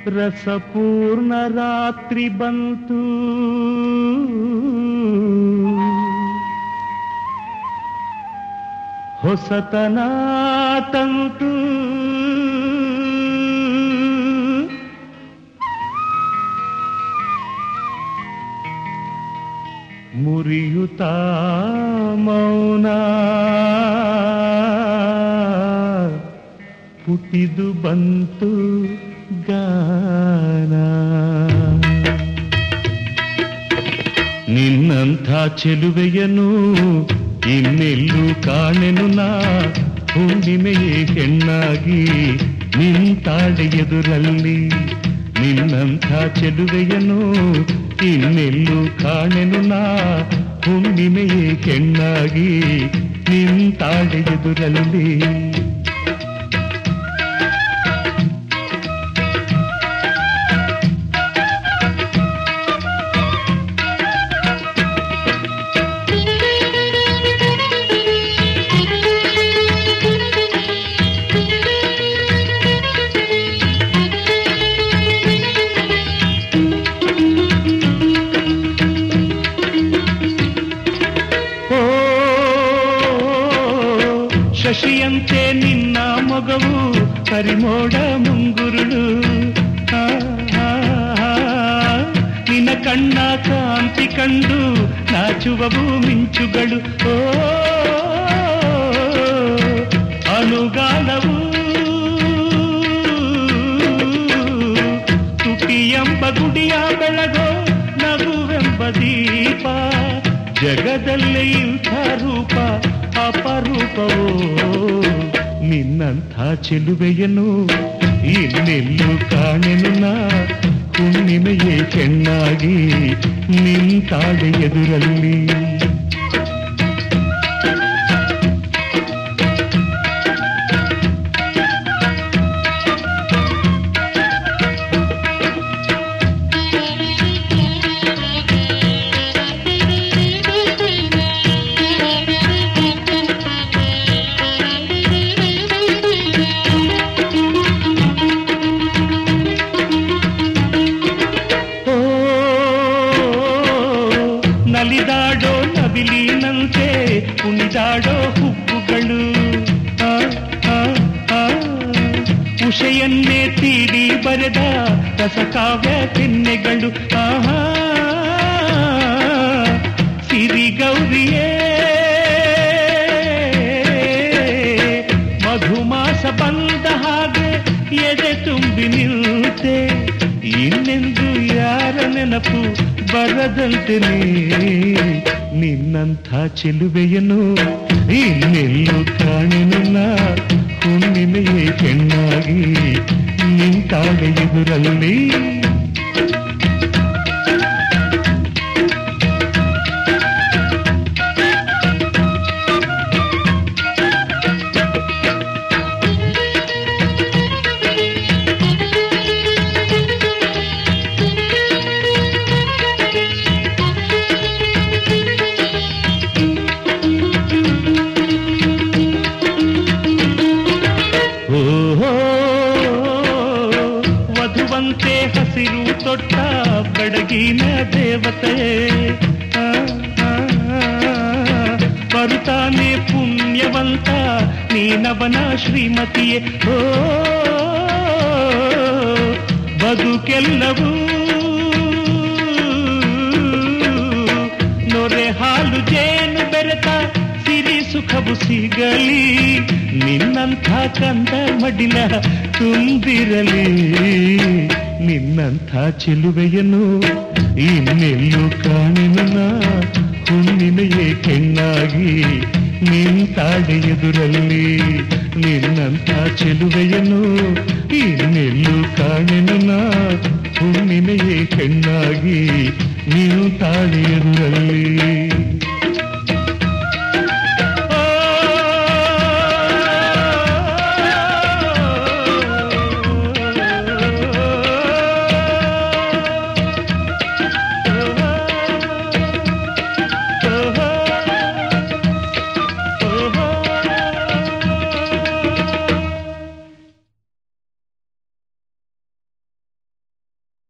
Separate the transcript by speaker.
Speaker 1: ರಸಪೂರ್ಣ ರಾತ್ರಿ ಬಂತು ಹೊಸತನ ತಂತು ಮುರಿಯುತ್ತ ಮೌನ ಹುಟ್ಟಿದು ಬಂತು ಗಾನ ನಿನ್ನಂಥ ಚೆಲುವೆಯನು ಇನ್ನೆಲ್ಲೂ ಕಾಣೆನು ನಾ ಹುಣ್ಣಿಮೆಯೇ ಹೆಣ್ಣಾಗಿ ನಿಂತಾಳೆ ಎದುರಲ್ಲಿ ನಿನ್ನಂಥ ಚೆಲುವೆಯನು ಇನ್ನೆಲ್ಲೂ ಕಾಣೆನು ನಾ ಹುಣ್ಣಿಮೆಯೇ ಹೆಣ್ಣಾಗಿ ನಿಂತಾಳೆ ಎದುರಲ್ಲಿ ಓ ಶಶಿಯಂತೆ ನಿನ್ನ ಮಗವು ಕರಿಮೋಡ ಮುಂಗುರುಳು ಆ, ಆ, ಆ, ನಿನ್ನ ಕಣ್ಣ ಕಾಂತಿ ಕಂಡು ನಾಚುವವು ಮಿಂಚುಗಳು ಓ ಅನುಗಾಲವು ತುಟಿಯೆಂಬ ಗುಡಿಯ ಬೆಳಗೋ ನಗುವೆಂಬ ದೀಪ ಜಗದಲ್ಲೇ ಇಂಥ ರೂಪ ಅಪರೂಪವೋ ನಿನ್ನಂಥ ಚೆಲುವೆಯನು ಇನ್ನೆಲ್ಲೂ ಕಾಣೆನು ನಾ ಹುಣ್ಣಿಮೆಯೇ ಚೆನ್ನಾಗಿ ನಿಂತಾಳೆ ಎದುರಲ್ಲಿ ಓ ನಲಿದಾಡೋ ನವಿಲಿನಂತೆ ಕುಣಿದಾಡೋ ಹುಬ್ಬುಗಳು ಆ, ಆ, ಆ, ಉಷೆಯನ್ನೇ ತೀಡಿ ಬರೆದ ರಸಕಾವ್ಯ ತಿನ್ನೆಗಳು ಆಹಾ ಸಿರಿಗೌರಿಯೇ ಮಧುಮಾಸ ಬಂದ ಹಾಗೆ ಎದೆ ತುಂಬಿ ನಿಲ್ತೆ ಇನ್ನೆಂದು ಯಾರ ನೆನಪು ಬರದಂತೆ ನೀ ನಿನ್ನಂಥ ಚೆಲುವೆಯನು ಇನ್ನೆಲ್ಲೂ ಕಾಣೆನು ನಾ ಹುಣ್ಣಿಮೆಯೇ ಹೆಣ್ಣಾಗಿ ನಿಂತಾಳೆ ಎದುರಲ್ಲಿ ಓಹೋ ವಧುವಂತೆ ಹಸಿರು ತೊಟ್ಟ ಬಡಗಿನ ದೇವತೆ ಆ, ಆ, ಆ, ಬರುತ್ತಾನೆ ಪುಣ್ಯವಂತ ನೀನವನ ಶ್ರೀಮತಿಯೇ ಓ ಬದುಕೆಲ್ಲವೂ ನೊರೆ ಹಾಲು ಜೇನು ಬೆರೆತ ಸಿರಿ ಸುಖವು ಸಿಗಲಿ ನಿನ್ನಂಥ ಕಂದ ಮಡಿಲ ತುಂಬಿರಲಿ ನಿನ್ನಂಥ ಚೆಲುವೆಯನು ಇನ್ನೆಲ್ಲೂ ಕಾಣೆನು ನಾ ಹುಣ್ಣಿಮೆಯೇ ಹೆಣ್ಣಾಗಿ ನಿಂತಾಡೆ ಎದುರಲ್ಲಿ ನಿನ್ನಂಥ ಚೆಲುವೆಯನು ಇನ್ನೆಲ್ಲೂ ಕಾಣೆನು ನಾ ಹುಣ್ಣಿಮೆಯೇ ಹೆಣ್ಣಾಗಿ ನಿಂತಾಡೆ ಎದುರಲ್ಲಿ